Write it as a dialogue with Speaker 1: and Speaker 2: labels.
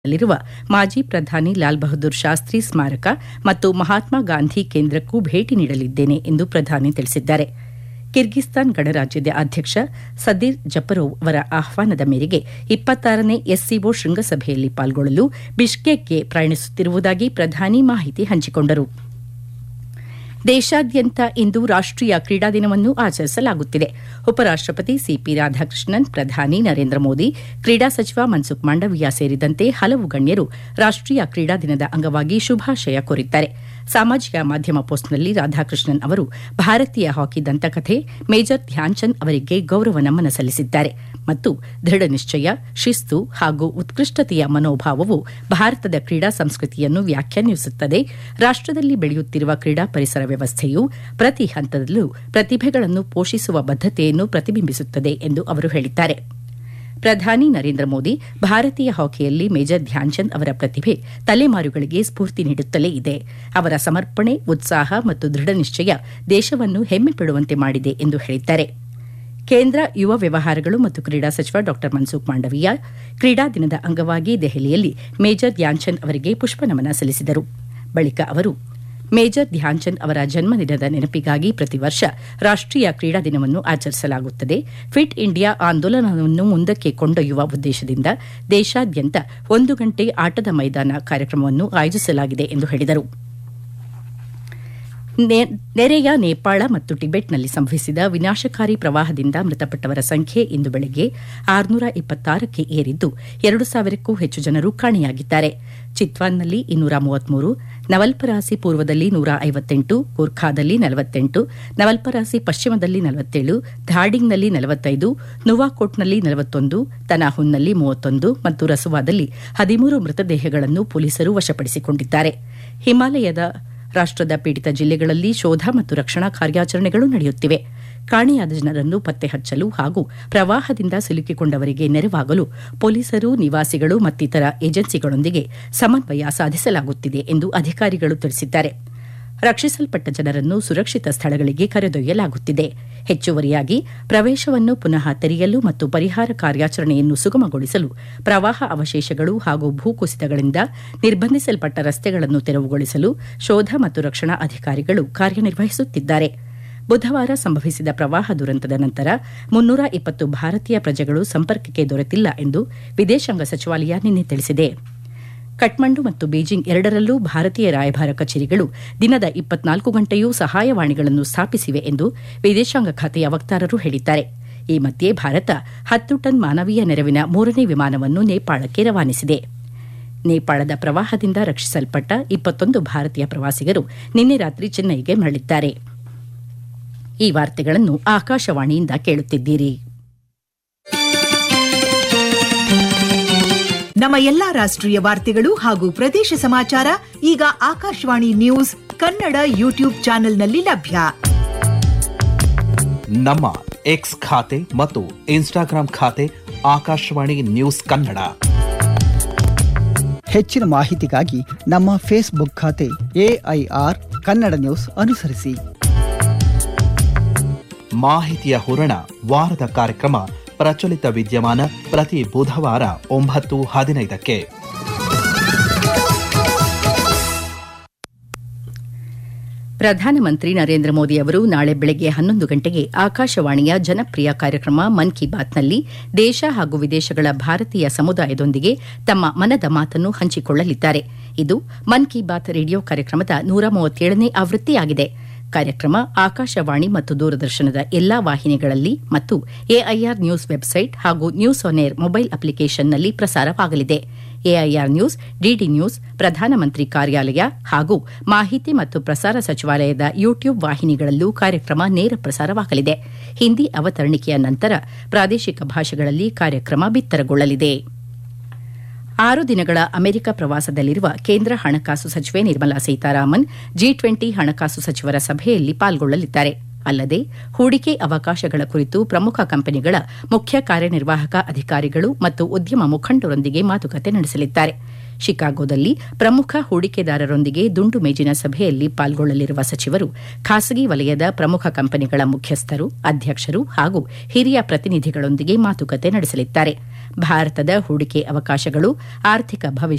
Speaker 1: ಲಿರುವ ಮಾಜಿ ಪ್ರಧಾನಿ ಲಾಲ್ ಬಹದ್ದೂರ್ ಶಾಸ್ತ್ರಿ ಸ್ಮಾರಕ ಮತ್ತು ಮಹಾತ್ಮ ಗಾಂಧಿ ಕೇಂದ್ರಕ್ಕೂ ಭೇಟಿ ನೀಡಲಿದ್ದೇನೆ ಎಂದು ಪ್ರಧಾನಿ ತಿಳಿಸಿದ್ದಾರೆ ಕಿರ್ಗಿಸ್ತಾನ್ ಗಣರಾಜ್ಯದ ಅಧ್ಯಕ್ಷ ಸದಿರ್ ಜಪರೋವ್ ಅವರ ಆಹ್ವಾನದ ಮೇರೆಗೆ ಇಪ್ಪತ್ತಾರನೇ ಎಸ್ಸಿಒ ಶೃಂಗಸಭೆಯಲ್ಲಿ ಪಾಲ್ಗೊಳ್ಳಲು ಬಿಷ್ಕೇಕ್ಗೆ ಪ್ರಯಾಣಿಸುತ್ತಿರುವುದಾಗಿ ಪ್ರಧಾನಿ ಮಾಹಿತಿ ಹಂಚಿಕೊಂಡರು ದೇಶಾದ್ಯಂತ ಇಂದು ರಾಷ್ಟೀಯ ಕ್ರೀಡಾ ದಿನವನ್ನು ಆಚರಿಸಲಾಗುತ್ತಿದೆ ಉಪರಾಷ್ಟಪತಿ ಸಿಪಿ ರಾಧಾಕೃಷ್ಣನ್ ಪ್ರಧಾನಿ ನರೇಂದ್ರ ಮೋದಿ ಕ್ರೀಡಾ ಸಚಿವ ಮನ್ಸುಖ್ ಮಾಂಡವೀಯ ಸೇರಿದಂತೆ ಹಲವು ಗಣ್ಯರು ರಾಷ್ಟೀಯ ಕ್ರೀಡಾ ದಿನದ ಅಂಗವಾಗಿ ಶುಭಾಶಯ ಕೋರಿದ್ದಾರೆ ಸಾಮಾಜಿಕ ಮಾಧ್ಯಮ ಪೋಸ್ಟ್ನಲ್ಲಿ ರಾಧಾಕೃಷ್ಣನ್ ಅವರು ಭಾರತೀಯ ಹಾಕಿ ದಂತಕಥೆ ಮೇಜರ್ ಧ್ಯಾನ್ಚಂದ್ ಅವರಿಗೆ ಗೌರವ ನಮನ ಸಲ್ಲಿಸಿದ್ದಾರೆ ಮತ್ತು ದೃಢ ನಿಶ್ಚಯ ಶಿಸ್ತು ಹಾಗೂ ಉತ್ಕೃಷ್ಟತೆಯ ಮನೋಭಾವವು ಭಾರತದ ಕ್ರೀಡಾ ಸಂಸ್ಕೃತಿಯನ್ನು ವ್ಯಾಖ್ಯಾನಿಸುತ್ತದೆ ರಾಷ್ಟದಲ್ಲಿ ಬೆಳೆಯುತ್ತಿರುವ ಕ್ರೀಡಾ ಪರಿಸರ ವ್ಯವಸ್ಥೆಯು ಪ್ರತಿ ಹಂತದಲ್ಲೂ ಪ್ರತಿಭೆಗಳನ್ನು ಪೋಷಿಸುವ ಬದ್ದತೆಯನ್ನು ಪ್ರತಿಬಿಂಬಿಸುತ್ತದೆ ಎಂದು ಅವರು ಹೇಳಿದ್ದಾರೆ ಪ್ರಧಾನಿ ನರೇಂದ್ರ ಮೋದಿ ಭಾರತೀಯ ಹಾಕಿಯಲ್ಲಿ ಮೇಜರ್ ಧ್ಯಾನ್ಚಂದ್ ಅವರ ಪ್ರತಿಭೆ ತಲೆಮಾರುಗಳಿಗೆ ಸ್ಫೂರ್ತಿ ನೀಡುತ್ತಲೇ ಇದೆ ಅವರ ಸಮರ್ಪಣೆ ಉತ್ಸಾಹ ಮತ್ತು ದೃಢ ನಿಶ್ಚಯ ದೇಶವನ್ನು ಹೆಮ್ಮೆ ಪಡುವಂತೆ ಮಾಡಿದೆ ಎಂದು ಹೇಳಿದ್ದಾರೆ ಕೇಂದ್ರ ಯುವ ವ್ಯವಹಾರಗಳು ಮತ್ತು ಕ್ರೀಡಾ ಸಚಿವ ಡಾ ಮನ್ಸುಖ್ ಮಾಂಡವೀಯ ಕ್ರೀಡಾ ದಿನದ ಅಂಗವಾಗಿ ದೆಹಲಿಯಲ್ಲಿ ಮೇಜರ್ ಧ್ಯಾನ್ಚಂದ್ ಅವರಿಗೆ ಪುಷ್ಪನಮನ ಸಲ್ಲಿಸಿದರು ಬಳಿಕ ಅವರು ಮೇಜರ್ ಧ್ಯಾನ್ಚಂದ್ ಅವರ ಜನ್ಮದಿನದ ನೆನಪಿಗಾಗಿ ಪ್ರತಿ ವರ್ಷ ರಾಷ್ಟೀಯ ಕ್ರೀಡಾ ದಿನವನ್ನು ಆಚರಿಸಲಾಗುತ್ತದೆ ಫಿಟ್ ಇಂಡಿಯಾ ಆಂದೋಲನವನ್ನು ಮುಂದಕ್ಕೆ ಕೊಂಡೊಯ್ಯುವ ಉದ್ದೇಶದಿಂದ ದೇಶಾದ್ಯಂತ ಒಂದು ಗಂಟೆ ಆಟದ ಮೈದಾನ ಕಾರ್ಯಕ್ರಮವನ್ನು ಆಯೋಜಿಸಲಾಗಿದೆ ಎಂದು ಹೇಳಿದರು ನೆರೆಯ ನೇಪಾಳ ಮತ್ತು ಟಿಬೆಟ್ನಲ್ಲಿ ಸಂಭವಿಸಿದ ವಿನಾಶಕಾರಿ ಪ್ರವಾಹದಿಂದ ಮೃತಪಟ್ಟವರ ಸಂಖ್ಯೆ ಇಂದು ಬೆಳಗ್ಗೆ ಆರುನೂರ ಇಪ್ಪತ್ತಾರಕ್ಕೆ ಏರಿದ್ದು ಎರಡು ಸಾವಿರಕ್ಕೂ ಹೆಚ್ಚು ಜನರು ಕಾಣೆಯಾಗಿದ್ದಾರೆ ಚಿತ್ವಾನ್ನಲ್ಲಿ ಇನ್ನೂರ ಮೂವತ್ಮೂರು ನವಲ್ಪರಾಸಿ ಪೂರ್ವದಲ್ಲಿ ನೂರ ಐವತ್ತೆಂಟು ಗೂರ್ಖಾದಲ್ಲಿ ನಲವತ್ತೆಂಟು ನವಲ್ಪರಾಸಿ ಪಶ್ಚಿಮದಲ್ಲಿ ನಲವತ್ತೇಳು ಧಾಡಿಂಗ್ನಲ್ಲಿ ನಲವತ್ತೈದು ನುವಾಕೋಟ್ನಲ್ಲಿ ನಲವತ್ತೊಂದು ತನಾಹುನ್ನಲ್ಲಿ ಮೂವತ್ತೊಂದು ಮತ್ತು ರಸುವಾದಲ್ಲಿ ಹದಿಮೂರು ಮೃತದೇಹಗಳನ್ನು ಪೊಲೀಸರು ವಶಪಡಿಸಿಕೊಂಡಿದ್ದಾರೆ ಹಿಮಾಲಯದ ರಾಷ್ಟದ ಪೀಡಿತ ಜಿಲ್ಲೆಗಳಲ್ಲಿ ಶೋಧ ಮತ್ತು ರಕ್ಷಣಾ ಕಾರ್ಯಾಚರಣೆಗಳು ನಡೆಯುತ್ತಿವೆ ಕಾಣೆಯಾದ ಜನರನ್ನು ಪತ್ತೆ ಹಚ್ಚಲು ಹಾಗೂ ಪ್ರವಾಹದಿಂದ ಸಿಲುಕಿಕೊಂಡವರಿಗೆ ನೆರವಾಗಲು ಪೊಲೀಸರು ನಿವಾಸಿಗಳು ಮತ್ತಿತರ ಏಜೆನ್ಸಿಗಳೊಂದಿಗೆ ಸಮನ್ವಯ ಸಾಧಿಸಲಾಗುತ್ತಿದೆ ಎಂದು ಅಧಿಕಾರಿಗಳು ತಿಳಿಸಿದ್ದಾರೆ ರಕ್ಷಿಸಲ್ಪಟ್ಟ ಜನರನ್ನು ಸುರಕ್ಷಿತ ಸ್ಥಳಗಳಿಗೆ ಕರೆದೊಯ್ಯಲಾಗುತ್ತಿದೆ ಹೆಚ್ಚುವರಿಯಾಗಿ ಪ್ರವೇಶವನ್ನು ಪುನಃ ತೆರೆಯಲು ಮತ್ತು ಪರಿಹಾರ ಕಾರ್ಯಾಚರಣೆಯನ್ನು ಸುಗಮಗೊಳಿಸಲು ಪ್ರವಾಹ ಅವಶೇಷಗಳು ಹಾಗೂ ಭೂಕುಸಿತಗಳಿಂದ ನಿರ್ಬಂಧಿಸಲ್ಪಟ್ಟ ರಸ್ತೆಗಳನ್ನು ತೆರವುಗೊಳಿಸಲು ಶೋಧ ಮತ್ತು ರಕ್ಷಣಾ ಅಧಿಕಾರಿಗಳು ಕಾರ್ಯನಿರ್ವಹಿಸುತ್ತಿದ್ದಾರೆ ಬುಧವಾರ ಸಂಭವಿಸಿದ ಪ್ರವಾಹ ದುರಂತದ ನಂತರ ಮುನ್ನೂರ ಇಪ್ಪತ್ತು ಭಾರತೀಯ ಪ್ರಜೆಗಳು ಸಂಪರ್ಕಕ್ಕೆ ದೊರೆತಿಲ್ಲ ಎಂದು ವಿದೇಶಾಂಗ ಸಚಿವಾಲಯ ನಿನ್ನೆ ತಿಳಿಸಿದೆ ಕಠ್ಮಂಡು ಮತ್ತು ಬೀಜಿಂಗ್ ಎರಡರಲ್ಲೂ ಭಾರತೀಯ ರಾಯಭಾರ ಕಚೇರಿಗಳು ದಿನದ ಇಪ್ಪತ್ನಾಲ್ಕು ಗಂಟೆಯೂ ಸಹಾಯವಾಣಿಗಳನ್ನು ಸ್ಥಾಪಿಸಿವೆ ಎಂದು ವಿದೇಶಾಂಗ ಖಾತೆಯ ವಕ್ತಾರರು ಹೇಳಿದ್ದಾರೆ ಈ ಮಧ್ಯೆ ಭಾರತ ಹತ್ತು ಟನ್ ಮಾನವೀಯ ನೆರವಿನ ಮೂರನೇ ವಿಮಾನವನ್ನು ನೇಪಾಳಕ್ಕೆ ರವಾನಿಸಿದೆ ನೇಪಾಳದ ಪ್ರವಾಹದಿಂದ ರಕ್ಷಿಸಲ್ಪಟ್ಟ ಇಪ್ಪತ್ತೊಂದು ಭಾರತೀಯ ಪ್ರವಾಸಿಗರು ನಿನ್ನೆ ರಾತ್ರಿ ಚೆನ್ನೈಗೆ ಮರಳಿದ್ದಾರೆ ಈ ವಾರ್ತೆಗಳನ್ನು ಆಕಾಶವಾಣಿಯಿಂದ ಕೇಳುತ್ತಿದ್ದೀರಿ
Speaker 2: ನಮ್ಮ ಎಲ್ಲಾ ರಾಷ್ಟ್ರೀಯ ವಾರ್ತೆಗಳು ಹಾಗೂ ಪ್ರದೇಶ ಸಮಾಚಾರ ಈಗ ಆಕಾಶವಾಣಿ ನ್ಯೂಸ್ ಕನ್ನಡ ಯೂಟ್ಯೂಬ್ ಚಾನೆಲ್ನಲ್ಲಿ ಲಭ್ಯ
Speaker 3: ನಮ್ಮ ಎಕ್ಸ್ ಖಾತೆ ಮತ್ತು ಇನ್ಸ್ಟಾಗ್ರಾಂ ಖಾತೆ ಆಕಾಶವಾಣಿ ನ್ಯೂಸ್ ಕನ್ನಡ
Speaker 4: ಹೆಚ್ಚಿನ ಮಾಹಿತಿಗಾಗಿ ನಮ್ಮ ಫೇಸ್ಬುಕ್ ಖಾತೆ ಎಐಆರ್ ಕನ್ನಡ ನ್ಯೂಸ್ ಅನುಸರಿಸಿ
Speaker 3: ಮಾಹಿತಿಯ ಹೂರಣ ವಾರದ ಕಾರ್ಯಕ್ರಮ ಪ್ರಚಲಿತ ವಿದ್ಯಮಾನ ಪ್ರತಿ ಬುಧವಾರ ಒಂಬತ್ತು ಹದಿನೈದಕ್ಕೆ
Speaker 1: ಪ್ರಧಾನಮಂತ್ರಿ ನರೇಂದ್ರ ಮೋದಿ ಅವರು ನಾಳೆ ಬೆಳಗ್ಗೆ ಹನ್ನೊಂದು ಗಂಟೆಗೆ ಆಕಾಶವಾಣಿಯ ಜನಪ್ರಿಯ ಕಾರ್ಯಕ್ರಮ ಮನ್ ಕಿ ಬಾತ್ನಲ್ಲಿ ದೇಶ ಹಾಗೂ ವಿದೇಶಗಳ ಭಾರತೀಯ ಸಮುದಾಯದೊಂದಿಗೆ ತಮ್ಮ ಮನದ ಮಾತನ್ನು ಹಂಚಿಕೊಳ್ಳಲಿದ್ದಾರೆ ಇದು ಮನ್ ಕಿ ಬಾತ್ ರೇಡಿಯೋ ಕಾರ್ಯಕ್ರಮದ ನೂರ ಮೂವತ್ತೇಳನೇ ಆವೃತ್ತಿಯಾಗಿದೆ ಕಾರ್ಯಕ್ರಮ ಆಕಾಶವಾಣಿ ಮತ್ತು ದೂರದರ್ಶನದ ಎಲ್ಲಾ ವಾಹಿನಿಗಳಲ್ಲಿ ಮತ್ತು ಎಐಆರ್ ನ್ಯೂಸ್ ವೆಬ್ಸೈಟ್ ಹಾಗೂ ನ್ಯೂಸ್ ಆನ್ ಏರ್ ಮೊಬೈಲ್ ಅಪ್ಲಿಕೇಶನ್ನಲ್ಲಿ ಪ್ರಸಾರವಾಗಲಿದೆ ಎಐಆರ್ ನ್ಯೂಸ್ ಡಿಡಿ ನ್ಯೂಸ್ ಪ್ರಧಾನಮಂತ್ರಿ ಕಾರ್ಯಾಲಯ ಹಾಗೂ ಮಾಹಿತಿ ಮತ್ತು ಪ್ರಸಾರ ಸಚಿವಾಲಯದ ಯೂಟ್ಯೂಬ್ ವಾಹಿನಿಗಳಲ್ಲೂ ಕಾರ್ಯಕ್ರಮ ನೇರ ಪ್ರಸಾರವಾಗಲಿದೆ ಹಿಂದಿ ಅವತರಣಿಕೆಯ ನಂತರ ಪ್ರಾದೇಶಿಕ ಭಾಷೆಗಳಲ್ಲಿ ಕಾರ್ಯಕ್ರಮ ಬಿತ್ತರಗೊಳ್ಳಲಿದೆ ಆರು ದಿನಗಳ ಅಮೆರಿಕ ಪ್ರವಾಸದಲ್ಲಿರುವ ಕೇಂದ್ರ ಹಣಕಾಸು ಸಚಿವೆ ನಿರ್ಮಲಾ ಸೀತಾರಾಮನ್ ಜಿ ಟ್ವೆಂಟಿ ಹಣಕಾಸು ಸಚಿವರ ಸಭೆಯಲ್ಲಿ ಪಾಲ್ಗೊಳ್ಳಲಿದ್ದಾರೆ ಅಲ್ಲದೆ ಹೂಡಿಕೆ ಅವಕಾಶಗಳ ಕುರಿತು ಪ್ರಮುಖ ಕಂಪನಿಗಳ ಮುಖ್ಯ ಕಾರ್ಯನಿರ್ವಾಹಕ ಅಧಿಕಾರಿಗಳು ಮತ್ತು ಉದ್ಯಮ ಮುಖಂಡರೊಂದಿಗೆ ಮಾತುಕತೆ ನಡೆಸಲಿದ್ದಾರೆ ಶಿಕಾಗೋದಲ್ಲಿ ಪ್ರಮುಖ ಹೂಡಿಕೆದಾರರೊಂದಿಗೆ ದುಂಡು ಮೇಜಿನ ಸಭೆಯಲ್ಲಿ ಪಾಲ್ಗೊಳ್ಳಲಿರುವ ಸಚಿವರು ಖಾಸಗಿ ವಲಯದ ಪ್ರಮುಖ ಕಂಪನಿಗಳ ಮುಖ್ಯಸ್ಥರು ಅಧ್ಯಕ್ಷರು ಹಾಗೂ ಹಿರಿಯ ಪ್ರತಿನಿಧಿಗಳೊಂದಿಗೆ ಮಾತುಕತೆ ನಡೆಸಲಿದ್ದಾರೆ ಭಾರತದ ಹೂಡಿಕೆ ಅವಕಾಶಗಳು ಆರ್ಥಿಕ ಭವಿಷ್ಯ